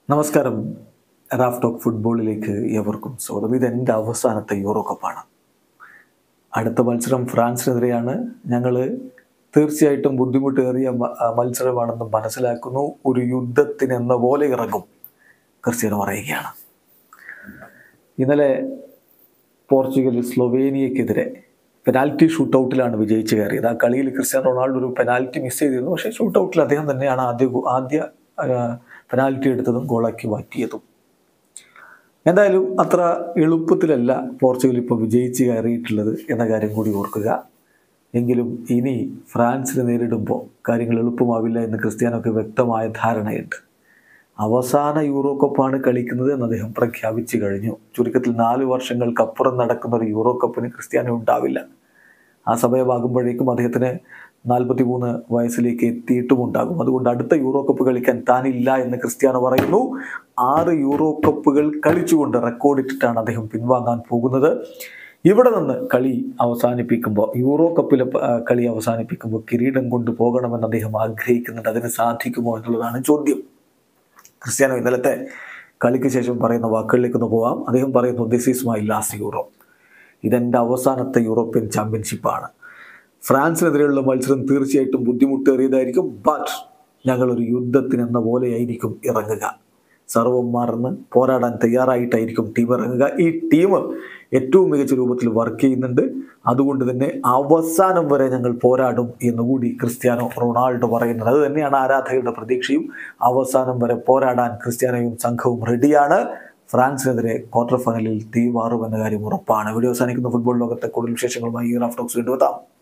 നമസ്കാരം Raf talk ഫുട്ബോളിലേക്ക് എവർക്കും സ്വാഗതം ഇത് എൻ്റെ അവസാനത്തെ യൂറോ കപ്പാണ് അടുത്ത മത്സരം ഫ്രാൻസിനെതിരെയാണ് ഞങ്ങൾ തീർച്ചയായിട്ടും ബുദ്ധിമുട്ടേറിയ മ- ആ മത്സരമാണെന്ന് മനസ്സിലാക്കുന്നു ഒരു യുദ്ധത്തിന് എന്ന പോലെ ഇറങ്ങും ക്രിസ്ത്യാനോ പറയുകയാണ് ഇന്നലെ പോർച്ചുഗൽ സ്ലൊവേനിയക്കെതിരെ പെനാൽറ്റി ഷൂട്ടൗട്ടിലാണ് വിജയിച്ച് കയറിയത് ആ കളിയിൽ ക്രിസ്ത്യാനോ റൊണാൾഡോ ഒരു പെനാൽറ്റി മിസ് ചെയ്തിരുന്നു പക്ഷേ ഷൂട്ടൗട്ടിൽ അദ്ദേഹം തന്നെയാണ് ആദ്യ ഗോ- ആദ്യ പെനാൽറ്റി എടുത്തതും ഗോളാക്കി മാറ്റിയതും എന്തായാലും അത്ര എളുപ്പത്തിലല്ല പോർച്ചുഗൽ ഇപ്പോൾ വിജയിച്ച് കയറിയിട്ടുള്ളത് എന്ന കാര്യം കൂടി ഓർക്കുക എങ്കിലും ഇനി ഫ്രാൻസിനെ നേരിടുമ്പോൾ കാര്യങ്ങൾ എളുപ്പമാവില്ല എന്ന് ക്രിസ്ത്യാനോക്ക് വ്യക്തമായ ധാരണയുണ്ട് അവസാന യൂറോ കപ്പാണ് കളിക്കുന്നത് എന്ന് അദ്ദേഹം പ്രഖ്യാപിച്ചു കഴിഞ്ഞു ചുരുക്കത്തിൽ നാല് വർഷങ്ങൾക്കപ്പുറം നടക്കുന്ന ഒരു യൂറോ കപ്പിന് ക്രിസ്ത്യാനോ ഉണ്ടാവില്ല ആ സമയമാകുമ്പോഴേക്കും അദ്ദേഹത്തിന് നാൽപ്പത്തി മൂന്ന് വയസ്സിലേക്ക് എത്തിയിട്ടുമുണ്ടാകും അതുകൊണ്ട് അടുത്ത യൂറോ കപ്പ് കളിക്കാൻ താനില്ല എന്ന് ക്രിസ്ത്യാനോ പറയുന്നു ആറ് യൂറോ കപ്പുകൾ കളിച്ചുകൊണ്ട് റെക്കോർഡിട്ടിട്ടാണ് അദ്ദേഹം പിൻവാങ്ങാൻ പോകുന്നത് ഇവിടെ നിന്ന് കളി അവസാനിപ്പിക്കുമ്പോൾ യൂറോ കപ്പിലെ പ- ആ, കളി അവസാനിപ്പിക്കുമ്പോൾ കിരീടം കൊണ്ട് പോകണമെന്ന് അദ്ദേഹം ആഗ്രഹിക്കുന്നുണ്ട് അതിന് സാധിക്കുമോ എന്നുള്ളതാണ് ചോദ്യം ക്രിസ്ത്യാനോ ഇന്നലത്തെ കളിക്ക് ശേഷം പറയുന്ന വാക്കുകളിലേക്ക് ഒന്ന് പോവാം അദ്ദേഹം പറയുന്നു this is my last euro ഇതെൻ്റെ അവസാനത്തെ യൂറോപ്യൻ ചാമ്പ്യൻഷിപ്പാണ് ഫ്രാൻസിനെതിരെയുള്ള മത്സരം തീർച്ചയായിട്ടും ബുദ്ധിമുട്ടേറിയതായിരിക്കും ബട്ട് ഞങ്ങളൊരു യുദ്ധത്തിനെന്ന പോലെയായിരിക്കും ഇറങ്ങുക സർവം മറന്ന് പോരാടാൻ തയ്യാറായിട്ടായിരിക്കും ടീം ഇറങ്ങുക ഈ ടീം ഏറ്റവും മികച്ച രൂപത്തിൽ വർക്ക് ചെയ്യുന്നുണ്ട് അതുകൊണ്ട് തന്നെ അവസാനം വരെ ഞങ്ങൾ പോരാടും എന്നുകൂടി ക്രിസ്ത്യാനോ റൊണാൾഡോ പറയുന്നത് അത് തന്നെയാണ് ആരാധകരുടെ പ്രതീക്ഷയും അവസാനം വരെ പോരാടാൻ ക്രിസ്ത്യാനോയും സംഘവും റെഡിയാണ് ഫ്രാൻസിനെതിരെ ക്വാർട്ടർ ഫൈനലിൽ തീ മാറുമെന്ന കാര്യം ഉറപ്പാണ് വീഡിയോ അവസാനിക്കുന്ന ഫുട്ബോൾ ലോകത്തെ കൂടുതൽ വിശേഷങ്ങളുമായി ഈ റാഫ് ടോക്സ് വീണ്ടും എത്താം